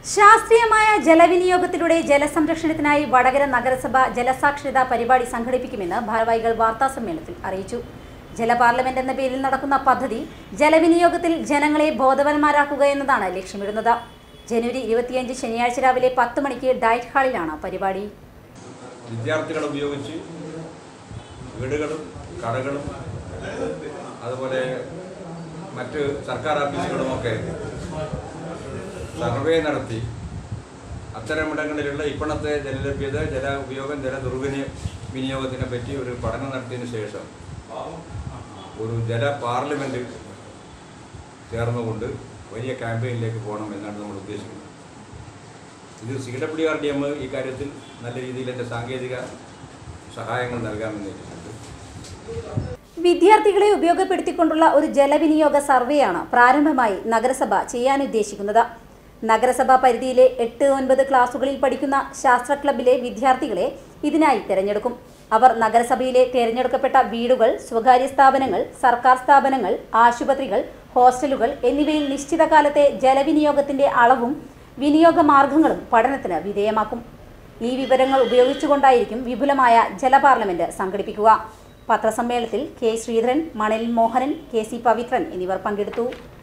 ശാസ്ത്രീയമായ ജലവിനിയോഗത്തിലൂടെ ജലസംരക്ഷണത്തിനായി വടകര നഗരസഭ ജലസാക്ഷരതാ പരിപാടി സംഘടിപ്പിക്കുമെന്ന് ഭാരവാഹികൾ വാർത്താസമ്മേളനത്തിൽ അറിയിച്ചു ജലപാർലമെന്റ് എന്ന പേരിൽ നടക്കുന്ന പദ്ധതി ജലവിനിയോഗത്തിൽ ജനങ്ങളെ ബോധവാന്മാരാക്കുക എന്നതാണ് ലക്ഷ്യമിടുന്നത് ജനുവരി ഇരുപത്തിയഞ്ച് ശനിയാഴ്ച രാവിലെ പത്ത് മണിക്ക് ഡയറ്റ് ഹാളിലാണ് പരിപാടി വിദ്യാർത്ഥികളെ ഉപയോഗിച്ച് വീടുകളും കടകളും അതുപോലെ മറ്റ് സർക്കാർ ഓഫീസുകളുമൊക്കെ സർവേ നടത്തി അത്തരമിടങ്ങളിലുള്ള ഇപ്പോഴത്തെ ജലലഭ്യത ജല ഉപയോഗം ജല ദുർവിനിയ വിനിയോഗത്തിനെ പറ്റി ഒരു പഠനം നടത്തിയതിനു ശേഷം ഒരു ജല പാർലമെൻറ്റ് ചേർന്നുകൊണ്ട് വലിയ ക്യാമ്പയിനിലേക്ക് പോകണം എന്നാണ് നമ്മൾ ഉദ്ദേശിക്കുന്നത് ഇത് C W R D M ഈ കാര്യത്തിൽ നല്ല രീതിയിൽ എൻ്റെ സാങ്കേതിക സഹായങ്ങൾ നൽകാമെന്ന് വെച്ചിട്ടുണ്ട് വിദ്യാർത്ഥികളെ ഉപയോഗപ്പെടുത്തിക്കൊണ്ടുള്ള ഒരു ജലവിനിയോഗ സർവേയാണ് പ്രാരംഭമായി നഗരസഭ ചെയ്യാനുദ്ദേശിക്കുന്നത് നഗരസഭാ പരിധിയിലെ എട്ട് ഒൻപത് ക്ലാസുകളിൽ പഠിക്കുന്ന ശാസ്ത്ര ക്ലബിലെ വിദ്യാർത്ഥികളെ ഇതിനായി തിരഞ്ഞെടുക്കും അവർ നഗരസഭയിലെ തിരഞ്ഞെടുക്കപ്പെട്ട വീടുകൾ സ്വകാര്യ സ്ഥാപനങ്ങൾ സർക്കാർ സ്ഥാപനങ്ങൾ ആശുപത്രികൾ ഹോസ്റ്റലുകൾ എന്നിവയിൽ നിശ്ചിത കാലത്തെ ജലവിനിയോഗത്തിന്റെ അളവും വിനിയോഗ മാർഗങ്ങളും പഠനത്തിന് വിധേയമാക്കും ഈ വിവരങ്ങൾ ഉപയോഗിച്ചുകൊണ്ടായിരിക്കും വിപുലമായ ജലപാർലമെന്റ് സംഘടിപ്പിക്കുക പത്രസമ്മേളനത്തിൽ കെ ശ്രീധരൻ മണൽ മോഹനൻ കെ സി പവിത്രൻ എന്നിവർ പങ്കെടുത്തു